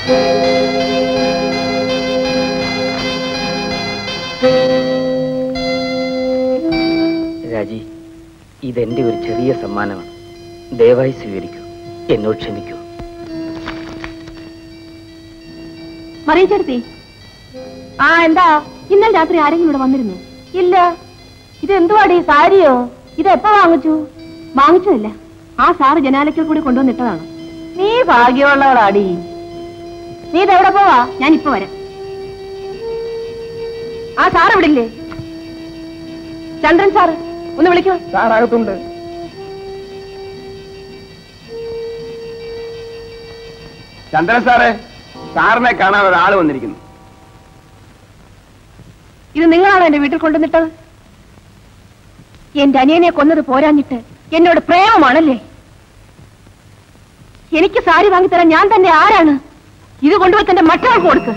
രാജി ഇതെന്റെ ഒരു ചെറിയ സമ്മാനമാണ് ദയവായി സ്വീകരിക്കൂ എന്നോട് ക്ഷമിക്കൂ മറിയച്ചെടുത്തി ആ എന്താ ഇന്നലെ രാത്രി ആരെങ്കിലും ഇവിടെ വന്നിരുന്നു ഇല്ല ഇത് എന്തുവാടി സാരിയോ ഇത് എപ്പോ വാങ്ങിച്ചു വാങ്ങിച്ചതല്ല ആ സാറ് ജനാലയ്ക്കൽ കൂടി കൊണ്ടുവന്നിട്ടതാണ് നീ ഭാഗ്യമുള്ളവളാടി നീ ഇതെവിടെ പോവാ ഞാൻ ഇപ്പൊ വരാം ആ സാർ ഇവിടെ ഇല്ലേ ചന്ദ്രൻ സാറ് ഒന്ന് വിളിക്കോ സാറകത്തുണ്ട് ചന്ദ്രൻ സാറേ സാറിനെ കാണാൻ ഒരാൾ വന്നിരിക്കുന്നു ഇത് നിങ്ങളാണോ എന്റെ വീട്ടിൽ കൊണ്ടുവന്നിട്ടത് എന്റെ അനിയനെ കൊന്നത് പോരാഞ്ഞിട്ട് എന്നോട് പ്രേമമാണല്ലേ എനിക്ക് സാരി വാങ്ങിത്തരാൻ ഞാൻ തന്നെ ആരാണ് ഇത് കൊണ്ടുപോയി തന്റെ മറ്റൊരാൾക്ക് കൊടുക്ക്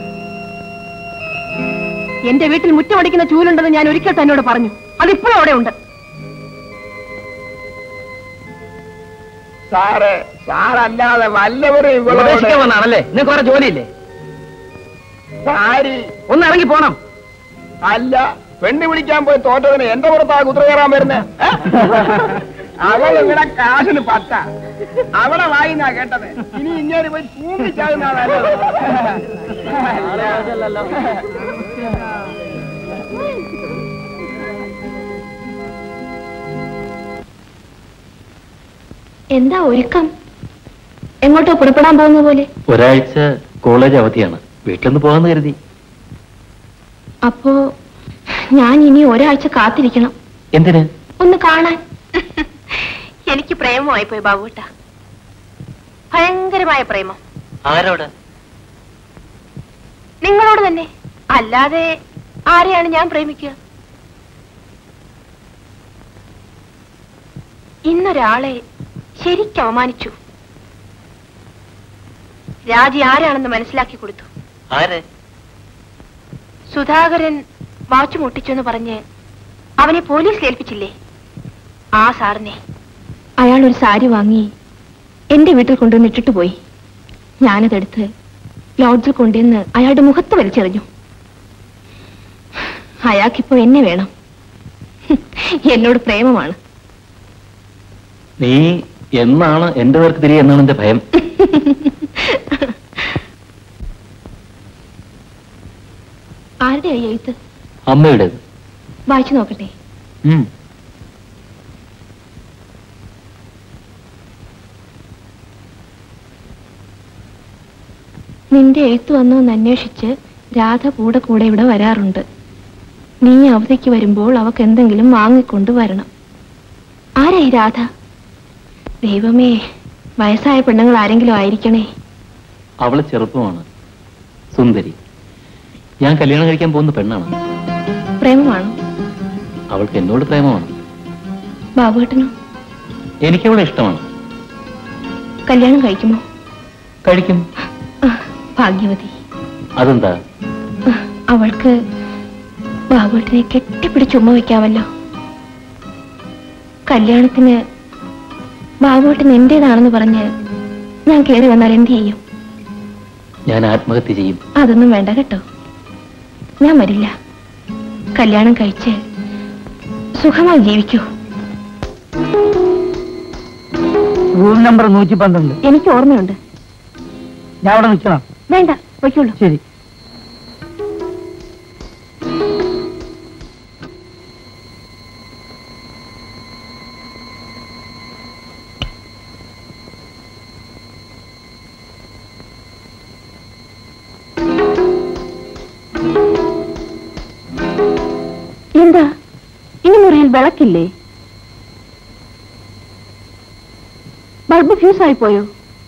എന്റെ വീട്ടിൽ മുറ്റമടിക്കുന്ന ചൂലുണ്ടെന്ന് ഞാൻ ഒരിക്കൽ തന്നോട് പറഞ്ഞു അതിപ്പോഴും അവിടെ ഉണ്ട് സാറ് സാറല്ലാതെ വല്ലവരും ഇവളോട് ഉപദേശിക്കാൻ വന്നാണല്ലേ നിങ്ങൾക്ക് വേറെ ജോലിയില്ലേ സാരി ഒന്ന് ഇറങ്ങി പോണം അല്ല പെണ്ണ് വിളിക്കാൻ പോയി തോറ്റതിന് എന്റെ പുറത്താ കുതിര കയറാൻ വരുന്നേ അവൾ ഇവിടെ കാശിന് പത്ത അവളെ വായിന്നാ കേട്ടത് ഇനി ഇങ്ങനെ പോയി തൂങ്ങിച്ചാകുന്ന എന്താ ഒരുക്കം എങ്ങോട്ടോ പുറപ്പെടാൻ പോകുന്ന പോലെ ഒരാഴ്ച കോളേജ് അവധിയാണ് വീട്ടിലൊന്ന് പോകാന്ന് കരുതി അപ്പോ ഞാൻ ഇനി ഒരാഴ്ച കാത്തിരിക്കണം എന്തിന് ഒന്ന് കാണാൻ എനിക്ക് പ്രേമമായി പോയി ബാബുട്ട ഭയങ്കരമായ പ്രേമം ആരോട് നിങ്ങളോട് തന്നെ അല്ലാതെ ആരെയാണ് ഞാൻ പ്രേമിക്കുക ഇന്നൊരാളെ ശരിക്കും അവമാനിച്ചു രാജി ആരാണെന്ന് മനസ്സിലാക്കി കൊടുത്തു ആര് സുധാകരൻ വാച്ച് മുട്ടിച്ചെന്ന് പറഞ്ഞ് അവനെ പോലീസിൽ ഏൽപ്പിച്ചില്ലേ ആ സാറിനെ അയാൾ ഒരു സാരി വാങ്ങി എന്റെ വീട്ടിൽ കൊണ്ടുവന്ന് ഇട്ടിട്ട് പോയി ഞാനതെടുത്ത് ലോഡ്ജിൽ കൊണ്ടുവന്ന് അയാളുടെ മുഖത്ത് വലിച്ചെറിഞ്ഞു അയാൾക്കിപ്പോ എന്നെ വേണം എന്നോട് പ്രേമമാണ് നീ എന്നാണ് എന്റെ പേർക്ക് തിരികെ എന്നാണ് എന്റെ ഭയം ആരുടെ എഴുത്ത് അമ്മയുടേത് വായിച്ചു നോക്കട്ടെ ഉം. നിന്റെ എഴുത്ത് വന്നോ എന്ന് അന്വേഷിച്ച് രാധ കൂടെ കൂടെ ഇവിടെ വരാറുണ്ട് നീ അവധിക്ക് വരുമ്പോൾ അവക്ക് എന്തെങ്കിലും വാങ്ങിക്കൊണ്ട് വരണം ആരായി രാധ ദൈവമേ വയസ്സായ പെണ്ണുങ്ങൾ ആരെങ്കിലും ആയിരിക്കണേ അവള് ചെറുപ്പമാണ് സുന്ദരി ഞാൻ കല്യാണം കഴിക്കാൻ പോകുന്ന പെണ്ണാണ് പ്രേമമാണോ അവൾക്ക് എന്നോട് പ്രേമമാണ് ബാബുവേട്ടനോ എനിക്കവളെ ഇഷ്ടമാണ് കല്യാണം കഴിക്കുമോ കഴിക്കും ആ, ഭാഗ്യവതി അതെന്താ ആ, അവൾക്ക് ബാബുവേട്ടനെ കെട്ടിപ്പിടിച്ച് ഉമ്മ വയ്ക്കാമല്ലോ കല്യാണത്തിന് ബാബുവേട്ടൻ എന്റേതാണെന്ന് പറഞ്ഞ് ഞാൻ കയറി വന്നാൽ എന്ത് ചെയ്യും ഞാൻ ആത്മഹത്യ ചെയ്യും അതൊന്നും വേണ്ട കേട്ടോ ഞാൻ വരില്ല കല്യാണം കഴിച്ച് സുഖമായി ജീവിക്കൂ റൂം നമ്പർ നൂറ്റി പന്ത്രണ്ട് എനിക്ക് ഓർമ്മയുണ്ട് ഞാൻ അവിടെ നിൽക്കണം വേണ്ട വയ്ക്കുള്ളൂ ശരി എന്താ ഈ മുറിയിൽ വിളക്കില്ലേ ബൾബ് ഫ്യൂസ് ആയി പോയോ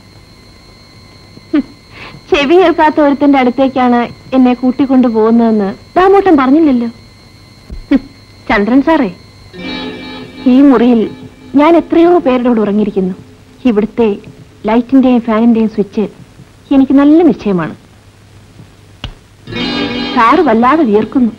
ഹും, ചെവി കേൾക്കാത്ത ഒരുത്തന്റെ അടുത്തേക്കാണ് എന്നെ കൂട്ടിക്കൊണ്ടു പോകുന്നതെന്ന് ദാമോട്ടൻ പറഞ്ഞില്ലല്ലോ ഹും, ചന്ദ്രൻ സാറേ ഈ മുറിയിൽ ഞാൻ എത്രയോ പേരുടെ കൂടെ ഉറങ്ങിയിരിക്കുന്നു ഇവിടുത്തെ ലൈറ്റിന്റെയും ഫാനിന്റെയും സ്വിച്ച് എനിക്ക് നല്ല നിശ്ചയമാണ് സാറ് വല്ലാതെ വിയർക്കുന്നു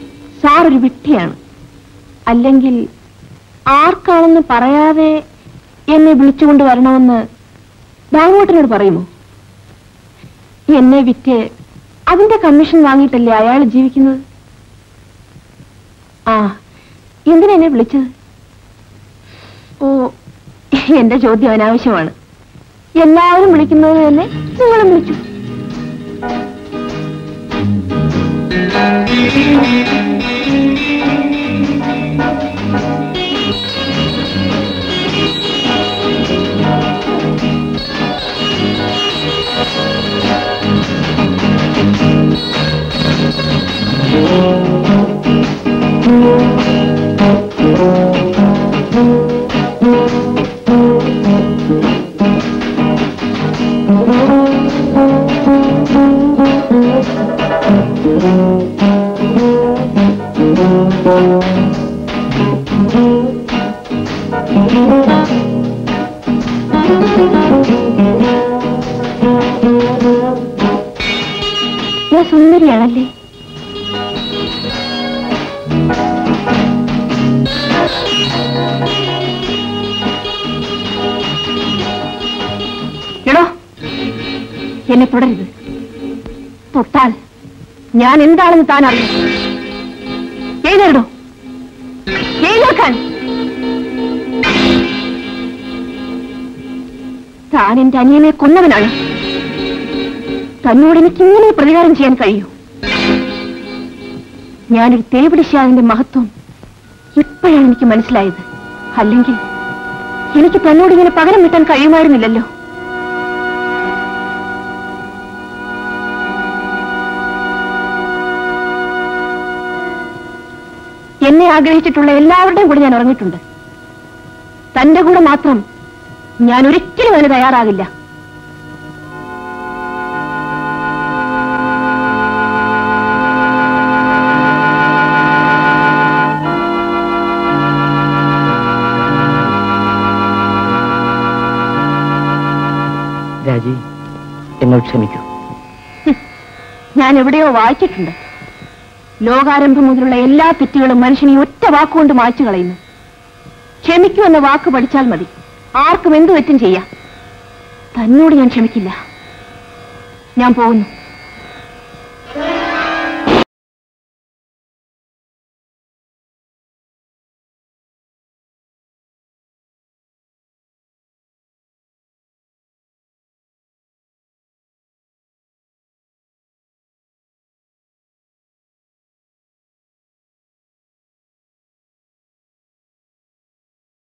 സാർ ഒരു വിട്ടിയാണ് അല്ലെങ്കിൽ ആർക്കാണെന്ന് പറയാതെ എന്നെ വിളിച്ചുകൊണ്ട് വരണമെന്ന് ദാമോട്ടനോട് പറയുമോ എന്നെ വിറ്റ് അതിന്റെ കമ്മീഷൻ വാങ്ങിയിട്ടല്ലേ അയാൾ ജീവിക്കുന്നത് ആ എന്തിനാ എന്നെ വിളിച്ചത് ഓ എന്റെ ചോദ്യം അനാവശ്യമാണ് എല്ലാവരും വിളിക്കുന്നത് തന്നെ നിങ്ങളും വിളിച്ചു ഞാൻ സുന്ദരിയാണല്ലേ എടോ എന്നെ തുടരുത് തൊട്ടാൽ ഞാൻ എന്താണെന്ന് താൻ അറിയാം എഴുന്നേടോ എഴുന്നേൽക്കാൻ താൻ എന്റെ അനിയനെ കൊന്നവനാണ് തന്നോട് എനിക്ക് ഇങ്ങനെ പ്രതികാരം ചെയ്യാൻ കഴിയൂ ഞാനൊരു തേപിടിശാതിന്റെ മഹത്വം ഇപ്പോഴാണ് എനിക്ക് മനസ്സിലായത് അല്ലെങ്കിൽ എനിക്ക് തന്നോട് ഇങ്ങനെ പകരം വിട്ടാൻ കഴിയുമായിരുന്നില്ലല്ലോ എന്നെ ആഗ്രഹിച്ചിട്ടുള്ള എല്ലാവരുടെയും കൂടെ ഞാൻ ഉറങ്ങിയിട്ടുണ്ട് തന്റെ കൂടെ മാത്രം ഞാൻ ഒരിക്കലും അതിന് തയ്യാറാകില്ല രാജി എന്നോട് ക്ഷമിക്കൂ ഞാൻ എവിടെയോ വായിച്ചിട്ടുണ്ട് ലോകാരംഭം മുതലുള്ള എല്ലാ തെറ്റുകളും മനുഷ്യനെ ഒറ്റ വാക്കുകൊണ്ട് മായ്ച്ചു കളയുന്നു ക്ഷമിക്കൂ എന്ന വാക്ക് പഠിച്ചാൽ മതി ആർക്കും എന്തു തെറ്റും ചെയ്യാം തന്നോട് ഞാൻ ക്ഷമിക്കില്ല ഞാൻ പോകുന്നു